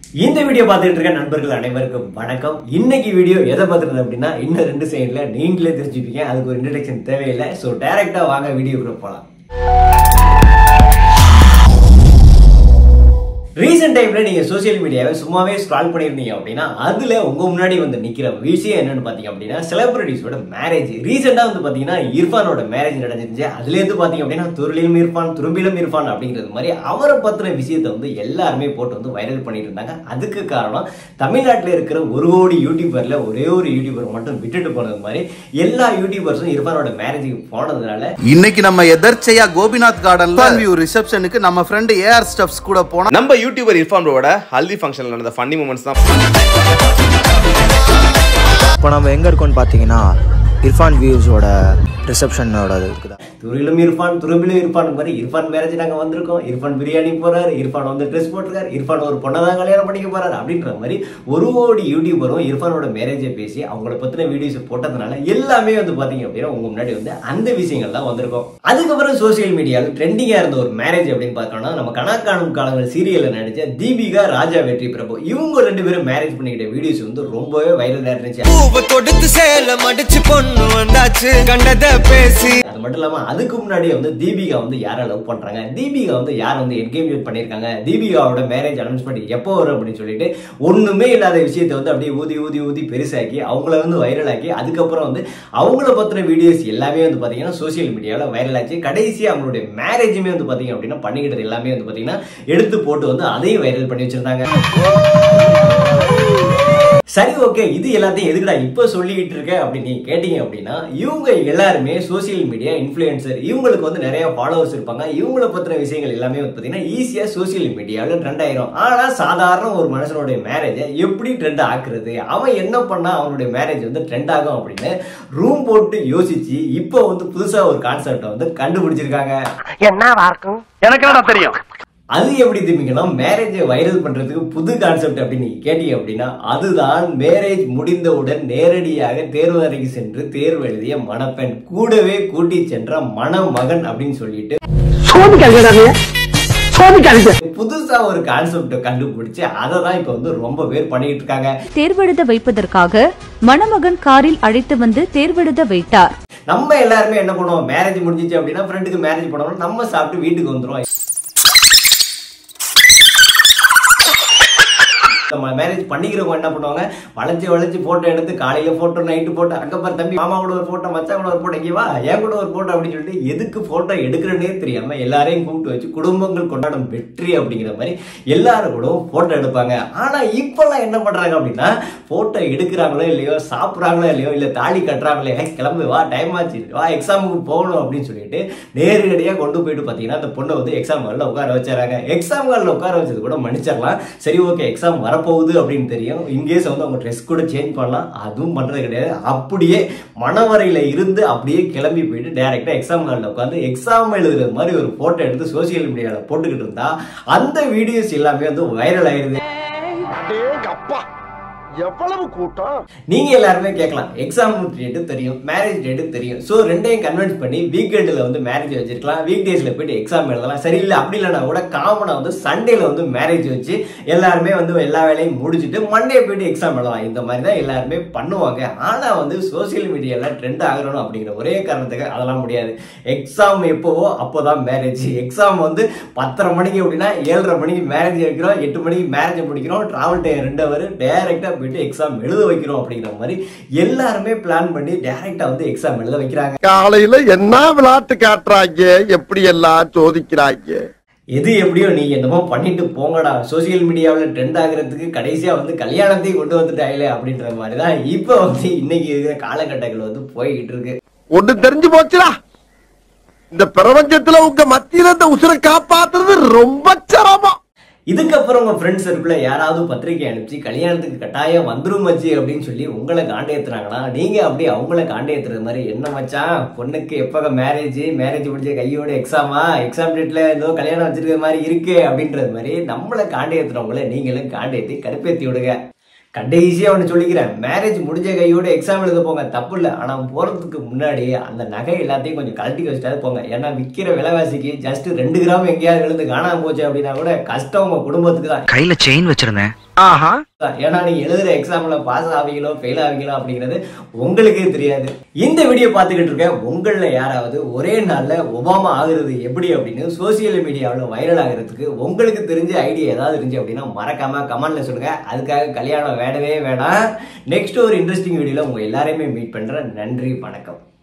இந்த வீடியோ பார்த்துட்டு இருக்க நண்பர்கள் அனைவருக்கும் வணக்கம் இன்னைக்கு வீடியோ எதை பார்த்துருந்தது அப்படின்னா இன்னும் ரெண்டு சைடுல நீங்களே தெரிஞ்சுப்பீங்க அதுக்கு ஒரு இன்ட்ரடக்ஷன் தேவையில்லை ஸோ டைரக்டா வாங்க வீடியோக்குள்ள போலாம் ரீசெண்ட் டைம்ல நீங்க சோசியல் மீடியாவை சும்மாவே ஸ்க்ரால் பண்ணிருந்தீங்க அப்படின்னா அதுல உங்க முன்னாடி வந்து நிக்கிற விஷயம் என்னன்னு பாத்தீங்க அப்படின்னா செலிபிரிட்டிஸோட மேரேஜ் ரீசெண்டா வந்து பாத்தீங்கன்னா இர்ஃபானோட மேரேஜ் நடந்துருந்துச்சு அதுல இருந்து பாத்தீங்க அப்படின்னா துருளிலும் இர்ஃபான் துரும்பிலும் இர்ஃபான் அப்படிங்கிறது மாதிரி அவரை பத்தின விஷயத்தை வந்து எல்லாருமே போட்டு வந்து வைரல் பண்ணிட்டு இருந்தாங்க அதுக்கு காரணம் தமிழ்நாட்டில் இருக்கிற ஒரு கோடி யூடியூபர்ல ஒரே ஒரு யூடியூபர் மட்டும் விட்டுட்டு போனது மாதிரி எல்லா யூடியூபர்ஸும் இர்ஃபானோட மேரேஜுக்கு போனதுனால இன்னைக்கு நம்ம எதர்ச்சையா கோபிநாத் கார்டன்ல வியூ ரிசப்ஷனுக்கு நம்ம ஃப்ரெண்ட் ஏஆர் ஸ்டப்ஸ் கூட போனோம் நம்ம யூடியூபர் இர்ஃபான் ப்ரோவோட ஹல்தி ஃபங்க்ஷனில் நடந்த ஃபன்னி மூமெண்ட்ஸ் தான் இப்போ நம்ம எங்கே இருக்கோம்னு பார்த்தீங்கன்னா இர்ஃபான் வியூஸோட ரிசப்ஷனோட இருக்குதா துருவிலும் இர்ஃபான் துருபிலும் இர்ஃபான் மாதிரி இர்ஃபான் மேரேஜ் நாங்க வந்திருக்கோம் இர்ஃபான் பிரியாணி போறாரு இர்ஃபான் வந்து ட்ரெஸ் போட்டிருக்காரு இர்ஃபான் ஒரு பொண்ணை தான் கல்யாணம் பண்ணிக்க போறாரு அப்படின்ற மாதிரி ஒரு கோடி யூடியூபரும் இர்ஃபானோட மேரேஜை பேசி அவங்கள பத்தின வீடியோஸ் போட்டதுனால எல்லாமே வந்து பாத்தீங்க அப்படின்னா உங்க முன்னாடி வந்து அந்த விஷயங்கள் தான் வந்திருக்கும் அதுக்கப்புறம் சோசியல் மீடியாவில் ட்ரெண்டிங்கா இருந்த ஒரு மேரேஜ் அப்படின்னு பார்க்கணும்னா நம்ம கணக்காணும் காலங்கள் சீரியல்ல நடிச்ச தீபிகா ராஜா வெற்றி பிரபு இவங்க ரெண்டு பேரும் மேரேஜ் பண்ணிக்கிட்ட வீடியோஸ் வந்து ரொம்பவே வைரலா இருந்துச்சு பூவை தொடுத்து சேல மடிச்சு பொண்ணு வந்தாச்சு கண்டத பேசி அது மட்டும் இல்லாம அதுக்கு முன்னாடியே வந்து தீபிகா வந்து யாரை லவ் பண்றாங்க தீபிகா வந்து யார் வந்து என்கேஜ்மெண்ட் பண்ணிருக்காங்க தீபிகாவோட மேரேஜ் அனௌன்ஸ்மெண்ட் எப்போ வரும் அப்படின்னு சொல்லிட்டு ஒண்ணுமே இல்லாத விஷயத்தை வந்து அப்படியே ஊதி ஊதி ஊதி பெருசாக்கி அவங்கள வந்து வைரல் ஆக்கி அதுக்கப்புறம் வந்து அவங்கள பத்தின வீடியோஸ் எல்லாமே வந்து பாத்தீங்கன்னா சோசியல் மீடியாவில் வைரல் ஆச்சு கடைசியா அவங்களுடைய மேரேஜுமே வந்து பாத்தீங்க அப்படின்னா பண்ணிக்கிட்டது எல்லாமே வந்து பாத்தீங்கன்னா எடுத்து போட்டு வந்து அதையும் வைரல் பண்ணி வச்சிருந்தாங்க சரி ஓகே இது எல்லாத்தையும் எதுக்குடா இப்போ சொல்லிக்கிட்டு இருக்க அப்படின்னு நீங்க கேட்டீங்க அப்படின்னா இவங்க எல்லாருமே சோசியல் மீடியா இன்ஃப்ளூயன்சர் இவங்களுக்கு வந்து நிறைய ஃபாலோவர்ஸ் இருப்பாங்க இவங்கள பத்தின விஷயங்கள் எல்லாமே வந்து பார்த்தீங்கன்னா ஈஸியா சோசியல் மீடியாவில் ட்ரெண்ட் ஆயிரும் ஆனா சாதாரண ஒரு மனுஷனுடைய மேரேஜை எப்படி ட்ரெண்ட் ஆக்குறது அவன் என்ன பண்ணா அவனுடைய மேரேஜ் வந்து ட்ரெண்ட் ஆகும் அப்படின்னு ரூம் போட்டு யோசிச்சு இப்போ வந்து புதுசா ஒரு கான்செப்டை வந்து கண்டுபிடிச்சிருக்காங்க எனக்கு என்னடா தெரியும் அது எப்படி திரும்பிங்கன்னா மேரேஜை வைரல் பண்றதுக்கு புது கான்செப்ட் அப்படின்னு நீங்க கேட்டீங்க அப்படின்னா அதுதான் மேரேஜ் முடிந்தவுடன் நேரடியாக தேர்வு அறைக்கு சென்று தேர்வு எழுதிய மணப்பெண் கூடவே கூட்டி சென்ற மணமகன் அப்படின்னு சொல்லிட்டு புதுசா ஒரு கான்செப்ட் கண்டுபிடிச்சு அதை தான் இப்ப வந்து ரொம்ப பேர் பண்ணிட்டு இருக்காங்க தேர்வெழுத வைப்பதற்காக மணமகன் காரில் அழைத்து வந்து தேர்வெழுத வைத்தார் நம்ம எல்லாருமே என்ன பண்ணுவோம் மேரேஜ் முடிஞ்சிச்சு அப்படின்னா ஃப்ரெண்டுக்கு மேரேஜ் பண்ணணும் நம்ம சாப்பிட்டு வீட்டுக்கு வந்துருவோம் நம்ம மேரேஜ் பண்ணிக்கிறவங்க என்ன பண்ணுவாங்க வளைச்சு வளைச்சு போட்டோ எடுத்து காலையில போட்டோ நைட்டு போட்டோ அக்கப்புறம் தம்பி மாமா கூட ஒரு போட்டோ மச்சா கூட ஒரு போட்டோ இங்கே வா என் கூட ஒரு போட்டோ அப்படின்னு சொல்லிட்டு எதுக்கு போட்டோ எடுக்கிறனே தெரியாம எல்லாரையும் கூப்பிட்டு வச்சு குடும்பங்கள் கொண்டாடும் வெற்றி அப்படிங்கிற மாதிரி எல்லாரும் கூட போட்டோ எடுப்பாங்க ஆனா இப்பெல்லாம் என்ன பண்றாங்க அப்படின்னா போட்டோ எடுக்கிறாங்களோ இல்லையோ சாப்பிட்றாங்களோ இல்லையோ இல்ல தாலி கட்டுறாங்களோ "ஏய், கிளம்பு வா டைம் ஆச்சு வா எக்ஸாமுக்கு போகணும் அப்படின்னு சொல்லிட்டு நேரடியா கொண்டு போயிட்டு பாத்தீங்கன்னா அந்த பொண்ணை வந்து எக்ஸாம் ஹாலில் உட்கார வச்சாங்க எக்ஸாம் ஹாலில் உட்கார வச்சது கூட மன்னிச்சிடலாம் சரி ஓகே எக்ஸாம் வரப்போகுது அப்படின்னு தெரியும் இன்கேஸ் வந்து அவங்க ட்ரெஸ் கூட சேஞ்ச் பண்ணலாம் அதுவும் பண்றது கிடையாது அப்படியே மணவரையில இருந்து அப்படியே கிளம்பி போயிட்டு டைரக்டா எக்ஸாம் ஹாலில் உட்காந்து எக்ஸாம் எழுதுறது மாதிரி ஒரு போட்டோ எடுத்து சோசியல் மீடியாவில் போட்டுக்கிட்டு இருந்தா அந்த வீடியோஸ் எல்லாமே வந்து வைரல் ஆயிருது அப்பா எவ்வளவு கூட்டம் நீங்க எல்லாருமே கேட்கலாம் எக்ஸாம் டேட்டு தெரியும் மேரேஜ் டேட்டு தெரியும் ஸோ ரெண்டையும் கன்வென்ஸ் பண்ணி வீக்கெண்டில் வந்து மேரேஜ் வச்சிருக்கலாம் வீக் டேஸ்ல போயிட்டு எக்ஸாம் எழுதலாம் சரி இல்லை அப்படி இல்லைனா கூட காமனா வந்து சண்டேல வந்து மேரேஜ் வச்சு எல்லாருமே வந்து எல்லா வேலையும் முடிச்சுட்டு மண்டே போயிட்டு எக்ஸாம் எழுதலாம் இந்த மாதிரி தான் எல்லாருமே பண்ணுவாங்க ஆனா வந்து சோசியல் மீடியால ட்ரெண்ட் ஆகணும் அப்படிங்கிற ஒரே காரணத்துக்கு அதெல்லாம் முடியாது எக்ஸாம் எப்போவோ அப்போதான் மேரேஜ் எக்ஸாம் வந்து பத்தரை மணிக்கு அப்படின்னா ஏழரை மணிக்கு மேரேஜ் வைக்கிறோம் எட்டு மணிக்கு மேரேஜ் முடிக்கிறோம் டிராவல் டைம் ரெண்டு ஹவர் டேரக்டா போயிட்டு எக்ஸாம் எழுத வைக்கிறோம் அப்படிங்கிற மாதிரி எல்லாருமே பிளான் பண்ணி டேரக்டா வந்து எக்ஸாம் எழுத வைக்கிறாங்க காலையில என்ன விளையாட்டு காட்டுறாங்க எப்படி எல்லாம் சோதிக்கிறாங்க எது எப்படியோ நீங்க என்னமோ பண்ணிட்டு போங்கடா சோசியல் மீடியாவில் ட்ரெண்ட் ஆகுறதுக்கு கடைசியா வந்து கல்யாணத்தையும் கொண்டு வந்துட்டாங்களே அப்படின்ற மாதிரி தான் இப்போ வந்து இன்னைக்கு இருக்கிற காலகட்டங்கள் வந்து போய்கிட்டு இருக்கு ஒண்ணு தெரிஞ்சு போச்சுடா இந்த பிரபஞ்சத்துல உங்க மத்தியில இந்த உசுரை காப்பாத்துறது ரொம்ப சிரமம் இதுக்கப்புறம் உங்க ஃப்ரெண்ட்ஸ் சர்க்கிள்ல யாராவது பத்திரிக்கை அனுப்பிச்சு கல்யாணத்துக்கு கட்டாயம் வந்துரும் மச்சி அப்படின்னு சொல்லி உங்களை காண்டேத்துறாங்கன்னா நீங்க அப்படியே அவங்கள காண்டேத்துறது மாதிரி என்ன மச்சான் பொண்ணுக்கு எப்ப மேரேஜ் மேரேஜ் முடிஞ்ச கையோட எக்ஸாமா எக்ஸாம் டேட்ல ஏதோ கல்யாணம் வச்சிருக்கிற மாதிரி இருக்கு அப்படின்றது மாதிரி நம்மளை காண்டேத்துறவங்கள நீங்களும் காண்டேத்தி கடுப்பேத்தி விடுங்க கடைசியா ஒன்று சொல்லிக்கிறேன் மேரேஜ் முடிஞ்ச கையோட எக்ஸாம் எழுத போங்க தப்பு இல்லை ஆனால் போகிறதுக்கு முன்னாடி அந்த நகை எல்லாத்தையும் கொஞ்சம் கழட்டி வச்சுட்டாது போங்க ஏன்னா விற்கிற விலைவாசிக்கு ஜஸ்ட் ரெண்டு கிராம் எங்கேயாவது எழுந்து காணாம போச்சு அப்படின்னா கூட கஷ்டம் உங்க குடும்பத்துக்கு தான் கையில செயின் வச்சிருந்தேன் ஏன்னா நீங்க எழுதுற எக்ஸாம்ல பாஸ் ஆவீங்களோ ஃபெயில் ஆவீங்களோ அப்படிங்கிறது உங்களுக்கே தெரியாது இந்த வீடியோ பார்த்துக்கிட்டு இருக்க உங்களில் யாராவது ஒரே நாள்ல ஒபாமா ஆகுறது எப்படி அப்படின்னு சோசியல் மீடியாவில் வைரல் ஆகிறதுக்கு உங்களுக்கு தெரிஞ்ச ஐடியா ஏதாவது இருந்துச்சு அப்படின்னா மறக்காம கமெண்ட்ல சொல்லுங்க அதுக்காக கல்யாணம் வேடவே வேணாம் நெக்ஸ்ட் ஒரு இன்ட்ரெஸ்டிங் வீடியோல உங்க எல்லாரையுமே மீட் பண்றேன் நன்றி வணக்கம்